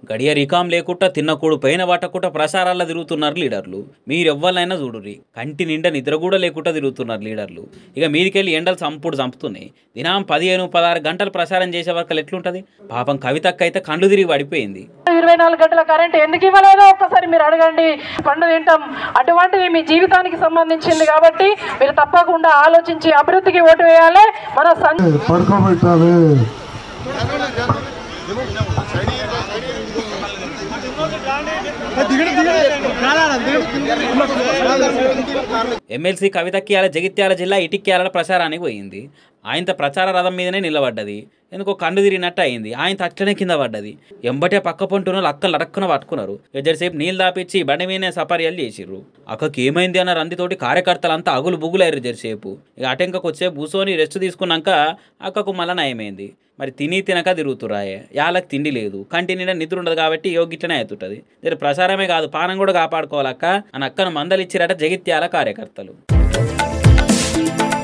గడియ రికాం లేకుండా తిన్నకూడు పైన పట్టకుండా ప్రసారాల్లో తిరుగుతున్నారు లీడర్లు మీరు ఎవ్వరైనా చూడుర్రి కంటి నిండా నిద్ర కూడా లేకుండా తిరుగుతున్నారు లీడర్లు ఇక మీదికెళ్ళి ఎండలు చంపుడు చంపుతున్నాయి దినం పదిహేను పదహారు గంటలు ప్రసారం చేసే వరకు ఎట్లుంటది పాపం కవితక్క అయితే కళ్ళు తిరిగి పడిపోయింది ఇరవై నాలుగు గంటల కరెంట్ ఎందుకు ఇవ్వలేదో ఒక్కసారి మీరు అడగండి పండు తింటాం అటువంటిది మీ జీవితానికి సంబంధించింది కాబట్టి మీరు తప్పకుండా ఆలోచించి అభివృద్ధికి ఓటు వేయాలి మన సం పడుకోబెట్టాలి ఎమ్మెల్సీ కవితక్కియాల జగిత్యాల జిల్లా ఇటిక్యాల ప్రచారానికి పోయింది ఆయనతో ప్రచార రథం మీదనే నిలబడ్డది ఎందుకో కన్ను తిరిగినట్టు అయింది ఆయన అట్లనే కింద పడ్డది ఎంబటే పక్క పొంటున్న అక్కలు అడక్కున పట్టుకున్నారు ఎజరిసేపు నీళ్ళు దాపిచ్చి బండి మీదనే సపర్యాలు చేసిర్రు అక్కకి ఏమైంది అన్న రందితోటి కార్యకర్తలంతా అగులు బుగులయ్యారు జరసేపు ఇక అటెంకకు వచ్చే కూర్చొని రెస్ట్ తీసుకున్నాక అక్కకు మళ్ళా నయమైంది మరి తిని తినక తిరుగుతురాయే యాళ్ళకి తిండి లేదు కంటి నిండా నిద్ర ఉండదు కాబట్టి యోగిట్లనే అవుతుంటది జర ప్రసారమే కాదు పానం కూడా కాపాడుకోవాలక్క అని అక్కను మందలిచ్చిరట జగిత్యాల కార్యకర్తలు